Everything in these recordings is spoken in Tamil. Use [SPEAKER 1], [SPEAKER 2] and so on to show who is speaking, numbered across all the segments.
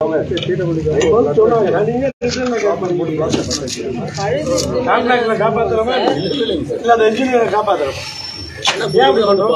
[SPEAKER 1] சொன்னாங்க நான் நீங்க கான்ட்ராக்ட்ல காப்பாத்துறோமா இல்ல அந்த இன்ஜினியரை காப்பாத்துறோம் ஏன் அப்படி பண்றோம்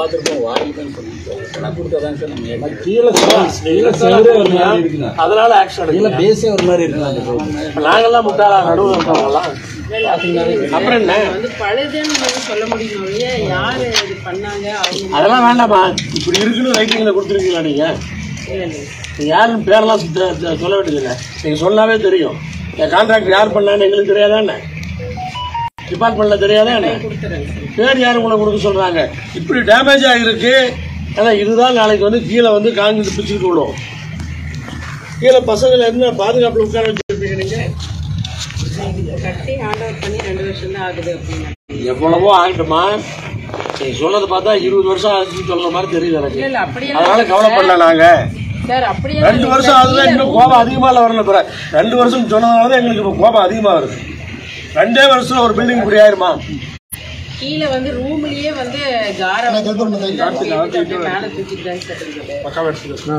[SPEAKER 1] கீழே கீழே செவரே ஒரு மாதிரி இருக்குங்க அதனால ஆக்சிடென்ட்
[SPEAKER 2] பேஸே ஒரு மாதிரி இருக்கு அந்த road.
[SPEAKER 1] நாங்கெல்லாம் முட்டாளா நடுவில் இருக்கவங்கலாம் அப்புறம் என்ன
[SPEAKER 3] வந்து பழுதுன்னு வந்து சொல்ல முடியும் ஒழிய யாரு இது பண்ணாங்க அவங்க
[SPEAKER 1] அதெல்லாம் வேண்டாமா இப்படி இருக்குன்னு ரைட்டிங்ல கொடுத்துருக்கீங்களா நீங்க
[SPEAKER 3] இல்ல இல்ல
[SPEAKER 1] நீங்க யாரும் பேரெல்லாம் சுத்த- சுத்த- சொல்ல வேண்டியதில்லை நீங்க சொன்னாவே தெரியும் என் கான்ட்ராக்ட் யார் பண்ணான்னு எங்களுக்கு தெரியாதா என்ன டிபார்ட்மெண்ட்ல தெரியாதா என்ன
[SPEAKER 3] கொடுத்துறேன்
[SPEAKER 1] பேர் யாரும் உங்களை கொடுக்க சொல்றாங்க இப்படி டேமேஜ் ஆகிருக்கு ஏன்னா இதுதான் நாளைக்கு வந்து கீழே வந்து காங்கிரீட் பிச்சுக்கிட்டு விடும் கீழே பசங்களை என்ன பாதுகாப்புல உட்கார வச்சிருப்பீங்க நீங்க
[SPEAKER 3] கட்டி ஹேண்ட் ஓவர் பண்ணி ரெண்டு வருஷம் தான் ஆகுது அப்படின்னு
[SPEAKER 1] எவ்வளவோ ஆகட்டுமா நீங்க சொல்றதை பார்த்தா இருபது வருஷம் ஆச்சுன்னு சொல்ற மாதிரி தெரியுது
[SPEAKER 3] இல்ல
[SPEAKER 1] எனக்கு
[SPEAKER 3] இல்ல அப்படியெல்லாம்
[SPEAKER 1] அதனால கவலைப்படல நாங்க
[SPEAKER 3] சார் அப்படியே
[SPEAKER 1] ரெண்டு வருஷம் ஆகுதுல இன்னும் கோபம் அதிகமா வரல பிற ரெண்டு வருஷம் சொன்னதுனால தான் எங்களுக்கு இப்போ கோபம் அதிகமா வருது ரெண்டே வருஷத்துல ஒரு பில்டிங் இப்படி ஆயிருமா
[SPEAKER 3] கீழே வந்து ரூம்லயே வந்து கார வந்து மேல தூக்கிட்டு தான் சார் இருக்குது
[SPEAKER 1] பக்காவா எடுத்துக்கோ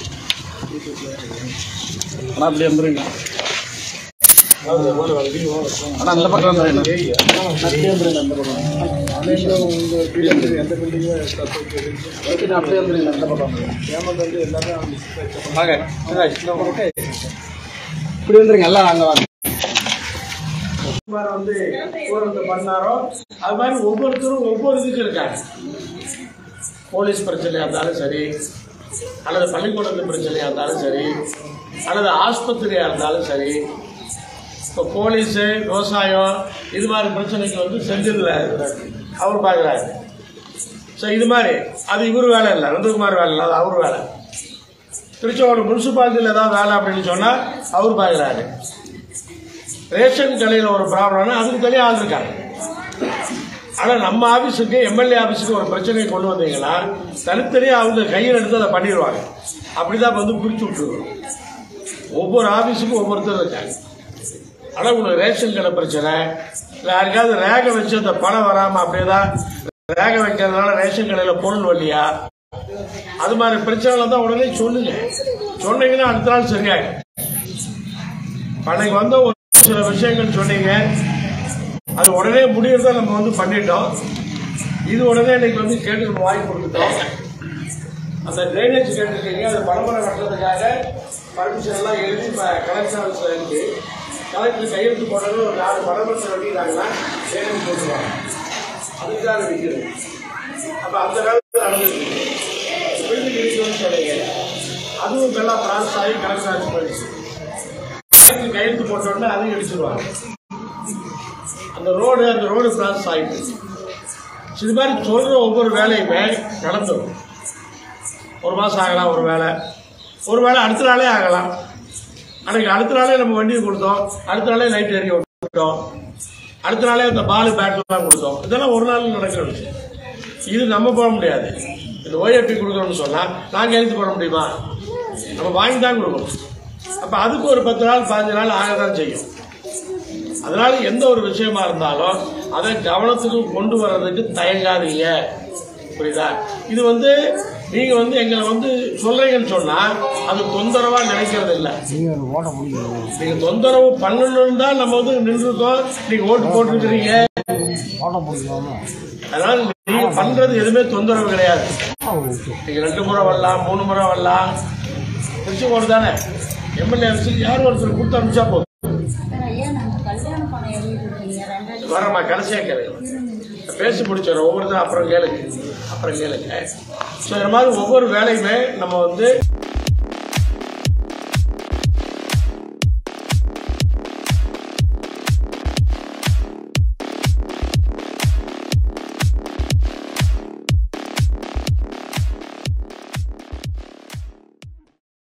[SPEAKER 1] ஆனா அப்படியே வந்துருங்க
[SPEAKER 2] ஆனா அந்த பக்கம் வந்துடுறேன். அப்படியே வந்துடுங்க, அந்த பக்கம் வந்துடுங்க.
[SPEAKER 1] வாங்க
[SPEAKER 2] இப்படி வந்துருங்க எல்லாம் அங்க வாங்க
[SPEAKER 1] மாதிரி வந்து ஊரந்து பண்ணாரோ அது மாதிரி ஒவ்வொருத்தரும் ஒவ்வொரு இதுக்கு இருக்காங்க போலீஸ் பிரச்சனையா இருந்தாலும் சரி அல்லது பள்ளிக்கூடத்து பிரச்சனையா இருந்தாலும் சரி அல்லது ஆஸ்பத்திரியா இருந்தாலும் சரி இப்போ போலீஸு விவசாயம் இது மாதிரி பிரச்சனைக்கு வந்து செந்தில் அவர் பார்க்குறாரு ஸோ இது மாதிரி அது இவர் வேலை இல்லை நந்தகுமார் வேலை இல்லை அது அவர் வேலை திருச்செங்கோடு முனிசிபாலிட்டியில் ஏதாவது வேலை அப்படின்னு சொன்னால் அவர் பார்க்குறாரு ரேஷன் கடையில் ஒரு ப்ராப்ளம்னா அதுக்கு தனியாக ஆள் இருக்காங்க ஆனால் நம்ம ஆஃபீஸுக்கு எம்எல்ஏ ஆஃபீஸுக்கு ஒரு பிரச்சனையை கொண்டு வந்தீங்கன்னா தனித்தனியாக அவங்க கையில் எடுத்து அதை பண்ணிடுவாங்க அப்படி தான் வந்து பிரித்து விட்டுருக்கோம் ஒவ்வொரு ஆஃபீஸுக்கும் ஒவ்வொருத்தர் இருக்காங்க ஆனால் உங்களுக்கு ரேஷன் கடை பிரச்சனை இல்லை யாருக்காவது ரேகை வச்சு அந்த பணம் வராமல் அப்படியே தான் ரேகை வைக்கிறதுனால ரேஷன் கடையில் பொருள் வரலையா அது மாதிரி பிரச்சனை தான் உடனே சொல்லுங்க சொன்னீங்கன்னா அடுத்த நாள் சரியாயிடும் அன்னைக்கு வந்த ஒரு சில விஷயங்கள் சொன்னீங்க அது உடனே முடியறத நம்ம வந்து பண்ணிட்டோம் இது உடனே இன்னைக்கு வந்து கேட்டு நம்ம வாங்கி கொடுத்துட்டோம் அந்த ட்ரைனேஜ் கேட்டிருக்கீங்க அது பரம்பரை கட்டுறதுக்காக பர்மிஷன் எல்லாம் எழுதி இப்போ கலெக்டர் ஆஃபீஸில் இருக்கு கலெக்டர் கையெழுத்து போட்டது ஒரு நாலு பரமரத்தை வெட்டிட்டாங்கன்னா ட்ரைனேஜ் போட்டுருவாங்க அதுக்காக நிற்கிறது அப்போ அந்த காலத்தில் நடந்துருக்கு பில்டிங் இருக்குன்னு சொன்னீங்க அதுவும் எல்லாம் ப்ராசஸ் ஆகி கலெக்டர் ஆஃபீஸ் போயிடுச்சு கலெக்டர் கையெழுத்து போட்ட உடனே அதையும் அடிச்சிருவாங்க அந்த ரோடு அந்த ரோடு ப்ராசஸ் ஆகிட்டு இது மாதிரி சொல்ற ஒவ்வொரு வேலையுமே நடந்துடும் ஒரு மாதம் ஆகலாம் ஒரு வேலை ஒரு வேலை அடுத்த நாளே ஆகலாம் அன்னைக்கு அடுத்த நாளே நம்ம வண்டியை கொடுத்தோம் அடுத்த நாளே லைட் எரிய விட்டோம் அடுத்த நாளே அந்த பால் பேட்லாம் கொடுத்தோம் இதெல்லாம் ஒரு நாள் நடக்கிற விஷயம் இது நம்ம போட முடியாது இந்த ஓஏபி கொடுக்கணும்னு சொன்னால் நாங்கள் எழுத்து போட முடியுமா நம்ம வாங்கி தான் கொடுக்கணும் அப்போ அதுக்கு ஒரு பத்து நாள் பதினஞ்சு நாள் ஆக தான் செய்யும் அதனால எந்த ஒரு விஷயமா இருந்தாலும் அதை கவனத்துக்கு கொண்டு வர்றதுக்கு தயங்காதீங்க புரியுதா இது வந்து நீங்க வந்து எங்களை வந்து சொல்றீங்கன்னு சொன்னா அது தொந்தரவா நினைக்கிறது இல்ல நீங்க தொந்தரவு பண்ணணும்னு தான் நம்ம வந்து நின்றுருக்கோம் நீங்க ஓட்டு போட்டுருக்கிறீங்க அதனால நீங்க பண்றது எதுவுமே தொந்தரவு கிடையாது நீங்க ரெண்டு முறை வரலாம் மூணு முறை வரலாம் திருச்செங்கோடு தானே எம்எல்ஏ யார் ஒருத்தர் கொடுத்து அனுப்பிச்சா போதும் வரமா கடைசியா கேளுங்க பேசி முடிச்சிடறோம் ஒவ்வொருத்தரும் அப்புறம் கேளுங்க அப்புறம் கேளுங்க ஸோ இந்த மாதிரி ஒவ்வொரு வேலையுமே நம்ம வந்து